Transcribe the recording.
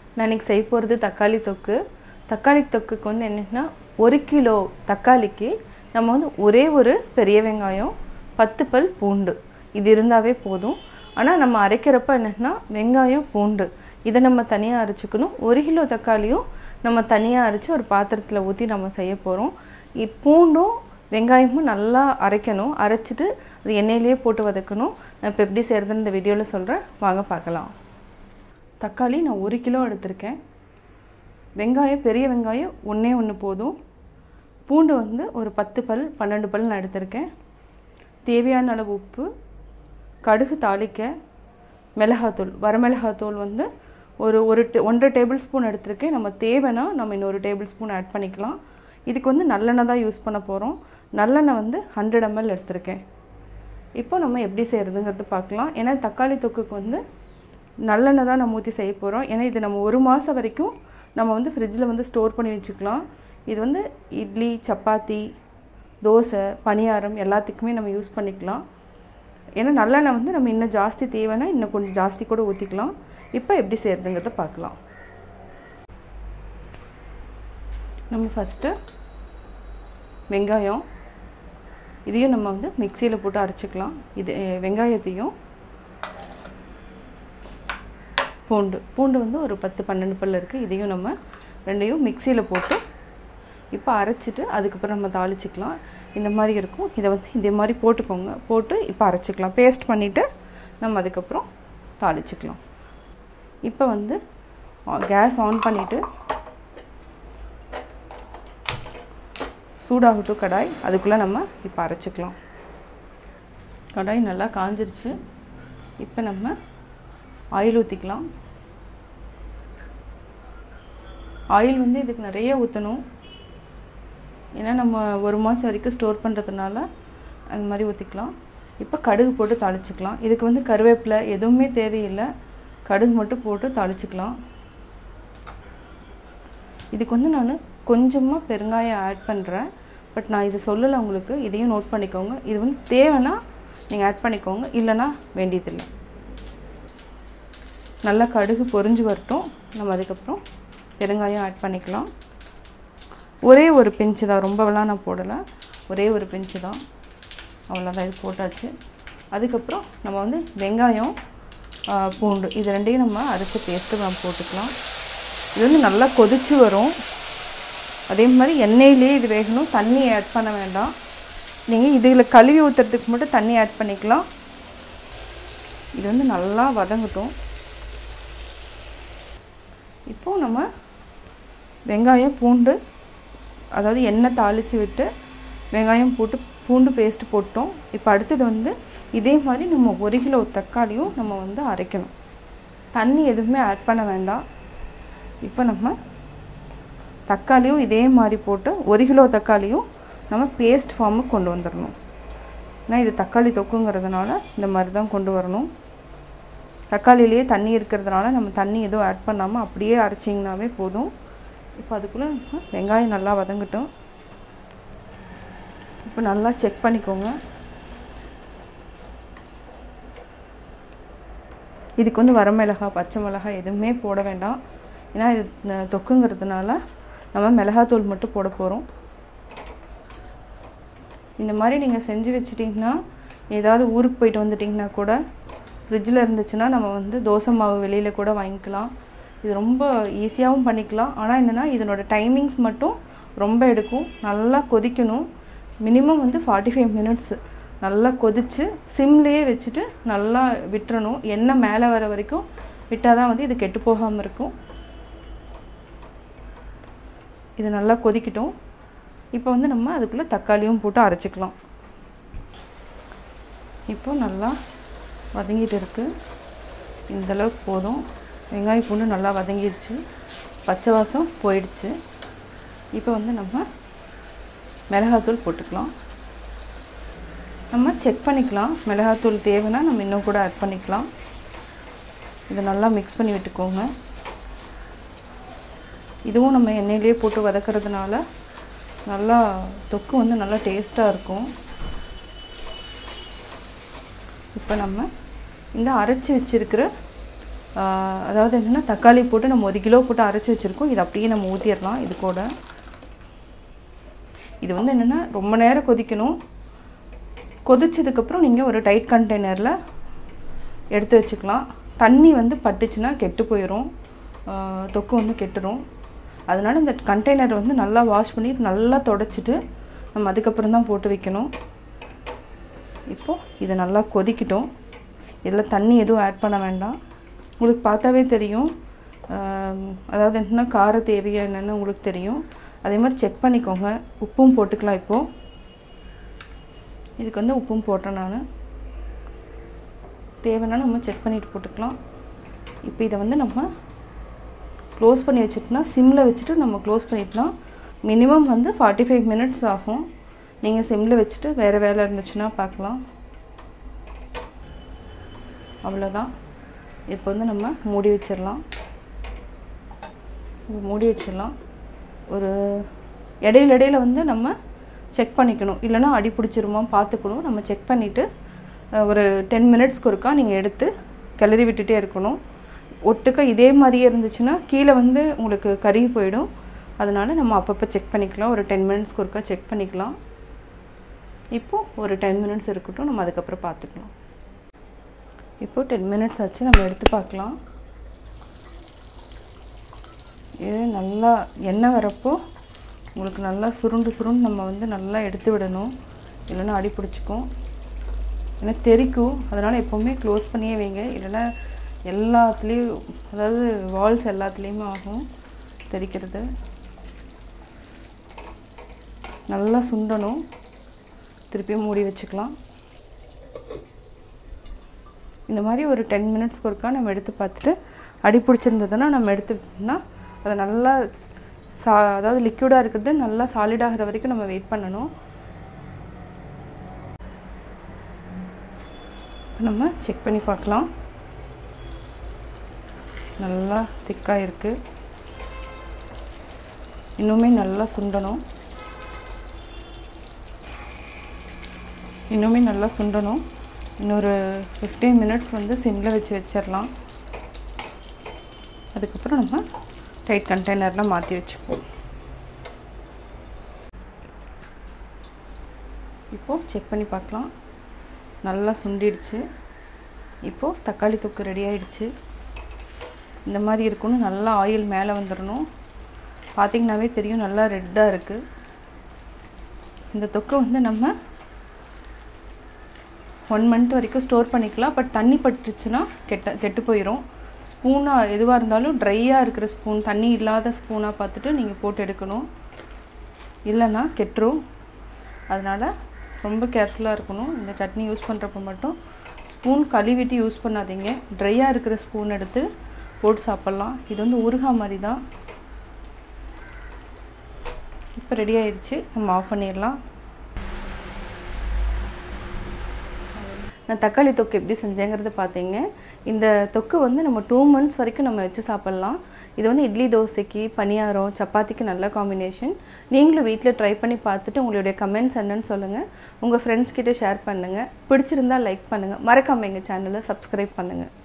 நான் இன்றைக்கி செய்ய போகிறது தக்காளி தொக்கு தக்காளி தொக்குக்கு வந்து என்னென்னா ஒரு கிலோ தக்காளிக்கு நம்ம வந்து ஒரே ஒரு பெரிய வெங்காயம் பத்து பல் பூண்டு இது இருந்தாவே போதும் ஆனால் நம்ம அரைக்கிறப்ப என்னென்னா வெங்காயம் பூண்டு இதை நம்ம தனியாக அரைச்சிக்கணும் ஒரு கிலோ தக்காளியும் நம்ம தனியாக அரைச்சி ஒரு பாத்திரத்தில் ஊற்றி நம்ம செய்ய போகிறோம் பூண்டும் வெங்காயமும் நல்லா அரைக்கணும் அரைச்சிட்டு அது எண்ணெயிலேயே போட்டு வதக்கணும் நான் இப்போ எப்படி செய்கிறதுன்னு இந்த வீடியோவில் சொல்கிறேன் வாங்க பார்க்கலாம் தக்காளி நான் ஒரு கிலோ எடுத்திருக்கேன் வெங்காயம் பெரிய வெங்காயம் ஒன்றே ஒன்று போதும் பூண்டு வந்து ஒரு பத்து பல் பன்னெண்டு பல் நான் எடுத்திருக்கேன் தேவையான அளவு உப்பு கடுகு தாளிக்க மிளகாத்தூள் வரமிளகாத்தூள் வந்து ஒரு ஒரு டே ஒன்றரை டேபிள் ஸ்பூன் எடுத்திருக்கேன் நம்ம தேவைன்னா நம்ம இன்னொரு டேபிள் ஸ்பூன் ஆட் பண்ணிக்கலாம் இதுக்கு வந்து நல்லெண்ணெய் தான் யூஸ் பண்ண போகிறோம் நல்லெண்ணெய் வந்து ஹண்ட்ரட் எம்எல் எடுத்திருக்கேன் இப்போ நம்ம எப்படி செய்கிறதுங்கிறது பார்க்கலாம் ஏன்னா தக்காளி தொக்குக்கு வந்து நல்லெண்ணெய் தான் நம்ம ஊற்றி செய்ய போகிறோம் ஏன்னா இது நம்ம ஒரு மாதம் வரைக்கும் நம்ம வந்து ஃப்ரிட்ஜில் வந்து ஸ்டோர் பண்ணி வச்சுக்கலாம் இது வந்து இட்லி சப்பாத்தி தோசை பணியாரம் எல்லாத்துக்குமே நம்ம யூஸ் பண்ணிக்கலாம் ஏன்னா நல்லெண்ணெய் வந்து நம்ம இன்னும் ஜாஸ்தி தேவைன்னா இன்னும் கொஞ்சம் ஜாஸ்தி கூட ஊற்றிக்கலாம் இப்போ எப்படி செய்கிறதுங்கிறத பார்க்கலாம் நம்ம ஃபஸ்ட்டு வெங்காயம் இதையும் நம்ம வந்து மிக்சியில் போட்டு அரைச்சிக்கலாம் இது வெங்காயத்தையும் பூண்டு பூண்டு வந்து ஒரு பத்து பன்னெண்டு பல் இருக்குது இதையும் நம்ம ரெண்டையும் மிக்சியில் போட்டு இப்போ அரைச்சிட்டு அதுக்கப்புறம் நம்ம தாளிச்சிக்கலாம் இந்த மாதிரி இருக்கும் இதை வந்து இதே மாதிரி போட்டுக்கோங்க போட்டு இப்போ அரைச்சிக்கலாம் பேஸ்ட் பண்ணிவிட்டு நம்ம அதுக்கப்புறம் தாளிச்சிக்கலாம் இப்போ வந்து கேஸ் ஆன் பண்ணிவிட்டு சூடாகட்டும் கடாய் அதுக்குள்ளே நம்ம இப்போ அரைச்சிக்கலாம் கடாய் நல்லா காஞ்சிருச்சு இப்போ நம்ம ஆயில் ஊற்றிக்கலாம் ஆயில் வந்து இதுக்கு நிறைய ஊற்றணும் ஏன்னா நம்ம ஒரு மாதம் வரைக்கும் ஸ்டோர் பண்ணுறதுனால அந்த மாதிரி ஊற்றிக்கலாம் இப்போ கடுகு போட்டு தாளிச்சிக்கலாம் இதுக்கு வந்து கருவேப்பிலை எதுவுமே தேவையில்லை கடுகு மட்டும் போட்டு தாளிச்சிக்கலாம் இதுக்கு வந்து நான் கொஞ்சமாக பெருங்காயம் ஆட் பண்ணுறேன் பட் நான் இது சொல்லலை உங்களுக்கு இதையும் நோட் பண்ணிக்கோங்க இது வந்து தேவைன்னா நீங்கள் ஆட் பண்ணிக்கோங்க இல்லைன்னா வேண்டியதில்லை நல்லா கடுகு பொரிஞ்சு வரட்டும் நம்ம அதுக்கப்புறம் பெருங்காயம் ஆட் பண்ணிக்கலாம் ஒரே ஒரு பிஞ்சு தான் ரொம்பவெல்லாம் நான் போடலை ஒரே ஒரு பிஞ்சு தான் அவ்வளோதான் இது போட்டாச்சு அதுக்கப்புறம் நம்ம வந்து வெங்காயம் பூண்டு இது ரெண்டையும் நம்ம அரைச்ச பேஸ்ட்டு நம்ம போட்டுக்கலாம் இது வந்து நல்லா கொதிச்சு வரும் அதே மாதிரி எண்ணெயிலே இது வேகணும் தண்ணி ஆட் பண்ண வேண்டாம் நீங்கள் இதில் கழுவி ஊற்றுறதுக்கு மட்டும் தண்ணி ஆட் பண்ணிக்கலாம் இது வந்து நல்லா வதங்கட்டும் இப்போது நம்ம வெங்காயம் பூண்டு அதாவது எண்ணெய் தாளித்து விட்டு வெங்காயம் போட்டு பூண்டு பேஸ்ட் போட்டோம் இப்போ அடுத்தது வந்து இதே மாதிரி நம்ம ஒரு கிலோ தக்காளியும் நம்ம வந்து அரைக்கணும் தண்ணி எதுவுமே ஆட் பண்ண வேண்டாம் இப்போ நம்ம தக்காளியும் இதே மாதிரி போட்டு ஒரு கிலோ தக்காளியும் நம்ம பேஸ்ட் ஃபார்முக்கு கொண்டு வந்துடணும் ஏன்னா இது தக்காளி தொக்குங்கிறதுனால இந்த மாதிரி தான் கொண்டு வரணும் தக்காளியிலேயே தண்ணி இருக்கிறதுனால நம்ம தண்ணி எதுவும் ஆட் பண்ணாமல் அப்படியே அரைச்சிங்கனாவே போதும் இப்போ அதுக்குள்ளே வெங்காயம் நல்லா வதங்கட்டும் இப்போ நல்லா செக் பண்ணிக்கோங்க இதுக்கு வந்து வரமிளகாய் பச்சை மிளகாய் எதுவுமே போட வேண்டாம் ஏன்னா இது தொக்குங்கிறதுனால நம்ம மிளகாத்தூள் மட்டும் போட போகிறோம் இந்த மாதிரி நீங்கள் செஞ்சு வச்சிட்டிங்கன்னா ஏதாவது ஊருக்கு போயிட்டு வந்துட்டிங்கன்னா கூட ஃப்ரிட்ஜில் இருந்துச்சுன்னா நம்ம வந்து தோசை மாவு வெளியில் கூட வாங்கிக்கலாம் இது ரொம்ப ஈஸியாகவும் பண்ணிக்கலாம் ஆனால் என்னென்னா இதனோட டைமிங்ஸ் மட்டும் ரொம்ப எடுக்கும் நல்லா கொதிக்கணும் மினிமம் வந்து ஃபார்ட்டி ஃபைவ் மினிட்ஸு நல்லா கொதித்து சிம்லேயே வச்சுட்டு நல்லா விட்டுறணும் எண்ணெய் மேலே வர வரைக்கும் விட்டால் தான் வந்து இது கெட்டு போகாமல் இருக்கும் இது நல்லா கொதிக்கட்டும் இப்போ வந்து நம்ம அதுக்குள்ளே தக்காளியும் போட்டு அரைச்சிக்கலாம் இப்போ நல்லா வதங்கிட்டு இருக்குது இந்தளவுக்கு போதும் வெங்காயம் பூண்டு நல்லா வதங்கிடுச்சு பச்சை வாசம் போயிடுச்சு இப்போ வந்து நம்ம மிளகாத்தூள் போட்டுக்கலாம் நம்ம செக் பண்ணிக்கலாம் மிளகாத்தூள் தேவைன்னா நம்ம இன்னும் கூட ஆட் பண்ணிக்கலாம் இதை நல்லா மிக்ஸ் பண்ணி விட்டுக்கோங்க இதுவும் நம்ம எண்ணெயிலே போட்டு வதக்கிறதுனால நல்லா தொக்கு வந்து நல்லா டேஸ்ட்டாக இருக்கும் இப்போ நம்ம இந்த அரைச்சி வச்சிருக்கிற ஆஹ் அதாவது என்னென்னா தக்காளி போட்டு நம்ம ஒரு கிலோ போட்டு அரைச்சி வச்சுருக்கோம் இது அப்படியே நம்ம ஊற்றிடலாம் இது கூட இது வந்து என்னென்னா ரொம்ப நேரம் கொதிக்கணும் கொதிச்சதுக்கப்புறம் நீங்கள் ஒரு டைட் கண்டெய்னரில் எடுத்து வச்சுக்கலாம் தண்ணி வந்து பட்டுச்சுன்னா கெட்டு போயிடும் ஆஹ் தொக்கு வந்து கெட்டுரும் அதனால் இந்த கண்டெய்னர் வந்து நல்லா வாஷ் பண்ணிட்டு நல்லா தொடச்சிட்டு நம்ம அதுக்கப்புறம் தான் போட்டு வைக்கணும் இப்போது இது நல்லா கொதிக்கட்டும் இதில் தண்ணி எதுவும் ஆட் பண்ண வேண்டாம் உங்களுக்கு பார்த்தாவே தெரியும் ஆம், அதாவது என்னென்னா கார தேவையா என்னென்னு உங்களுக்கு தெரியும் அதே மாதிரி செக் பண்ணிக்கோங்க உப்பும் போட்டுக்கலாம் இப்போது இதுக்கு வந்து உப்பும் போட்டேன் நான் தேவைன்னா நம்ம செக் பண்ணிட்டு போட்டுக்கலாம் இப்போ இதை வந்து நம்ம க்ளோஸ் பண்ணி வச்சுட்டோம்னா சிம்மில் வச்சுட்டு நம்ம க்ளோஸ் பண்ணிட்டோம்னா மினிமம் வந்து ஃபார்ட்டி ஃபைவ் மினிட்ஸ் ஆகும் நீங்கள் சிம்மில் வச்சுட்டு வேறு வேலை இருந்துச்சுன்னா பார்க்கலாம் அவ்வளோதான் இப்போ வந்து நம்ம மூடி வச்சிடலாம் இப்போ மூடி வச்சிடலாம் ஒரு இடையில இடையில வந்து நம்ம செக் பண்ணிக்கணும் இல்லைன்னா அடி பிடிச்சிருமா பார்த்துக்கணும் நம்ம செக் பண்ணிவிட்டு ஒரு டென் மினிட்ஸ்க்கு ஒருக்கா நீங்கள் எடுத்து கிளறி விட்டுட்டே இருக்கணும் ஒட்டுக்க இதே மாதிரியே இருந்துச்சுன்னா கீழே வந்து உங்களுக்கு கருகி போயிடும் அதனால நம்ம அப்பப்போ செக் பண்ணிக்கலாம் ஒரு டென் மினிட்ஸ்க்கு ஒருக்கா செக் பண்ணிக்கலாம் இப்போது ஒரு டென் மினிட்ஸ் இருக்கட்டும் நம்ம அதுக்கப்புறம் பார்த்துக்கலாம் இப்போ டென் மினிட்ஸ் ஆச்சு நம்ம எடுத்து பார்க்கலாம் இது நல்லா எண்ணெய் வரப்போ உங்களுக்கு நல்லா சுருண்டு சுருண்டு நம்ம வந்து நல்லா எடுத்து விடணும் இல்லைன்னா அடி பிடிச்சிக்கும் ஏன்னா தெறிக்கும் அதனால் எப்போவுமே க்ளோஸ் பண்ணியே வைங்க இல்லைன்னா எல்லாத்துலேயும் அதாவது வால்ஸ் எல்லாத்துலேயுமே ஆகும் தெறிக்கிறது நல்லா சுண்டணும் திருப்பியும் மூடி வச்சுக்கலாம் இந்த மாதிரி ஒரு டென் மினிட்ஸ்க்கு ஒருக்கா நம்ம எடுத்து பார்த்துட்டு அடி பிடிச்சிருந்ததுன்னா நம்ம எடுத்துட்டோம்னா அதை நல்லா சா அதாவது லிக்விடாக இருக்கிறது நல்லா சாலிடாகிற வரைக்கும் நம்ம வெயிட் பண்ணணும் இப்போ நம்ம செக் பண்ணி பார்க்கலாம் நல்லா திக்காக இருக்குது இன்னுமே நல்லா சுண்டணும் இன்னுமே நல்லா சுண்டணும் இன்னொரு ஃபிஃப்டீன் மினிட்ஸ் வந்து சிம்மில் வச்சு வச்சிடலாம் அதுக்கப்புறம் நம்ம டைட் கண்டெய்னரில் மாற்றி வச்சுப்போம் இப்போது செக் பண்ணி பார்க்கலாம் நல்லா சுண்டிடுச்சு இப்போது தக்காளி தொக்கு ரெடி ஆயிடுச்சு இந்த மாதிரி இருக்கணும் நல்லா ஆயில் மேலே வந்துடணும் பார்த்திங்கனாவே தெரியும் நல்லா ரெட்டாக இருக்குது இந்த தொக்கை வந்து நம்ம ஒன் மந்த் வரைக்கும் ஸ்டோர் பண்ணிக்கலாம் பட் தண்ணி பட்டுச்சுன்னா கெட்ட கெட்டு போயிடும் ஸ்பூனாக எதுவாக இருந்தாலும் ட்ரையாக இருக்கிற ஸ்பூன் தண்ணி இல்லாத ஸ்பூனாக பார்த்துட்டு நீங்கள் போட்டு எடுக்கணும் இல்லைன்னா கெட்டுரும் அதனால் ரொம்ப கேர்ஃபுல்லாக இருக்கணும் இந்த சட்னி யூஸ் பண்ணுறப்ப மட்டும் ஸ்பூன் கழுவிட்டு யூஸ் பண்ணாதீங்க ட்ரையாக இருக்கிற ஸ்பூன் எடுத்து போட்டு சாப்பிட்லாம் இது வந்து ஊறுகாய் மாதிரி தான் இப்போ ரெடி ஆயிடுச்சு நம்ம ஆஃப் பண்ணிடலாம் நான் தக்காளி தொக்கு எப்படி செஞ்சேங்கிறத பார்த்தீங்க இந்த தொக்கு வந்து நம்ம டூ மந்த்ஸ் வரைக்கும் நம்ம வச்சு சாப்பிட்லாம் இது வந்து இட்லி தோசைக்கு பணியாரம் சப்பாத்திக்கு நல்ல காம்பினேஷன் நீங்களும் வீட்டில் ட்ரை பண்ணி பார்த்துட்டு உங்களுடைய கமெண்ட்ஸ் என்னன்னு சொல்லுங்கள் உங்கள் ஃப்ரெண்ட்ஸ் கிட்ட ஷேர் பண்ணுங்கள் பிடிச்சிருந்தா லைக் பண்ணுங்கள் மறக்காமல் எங்கள் சேனலை சப்ஸ்கிரைப் பண்ணுங்கள்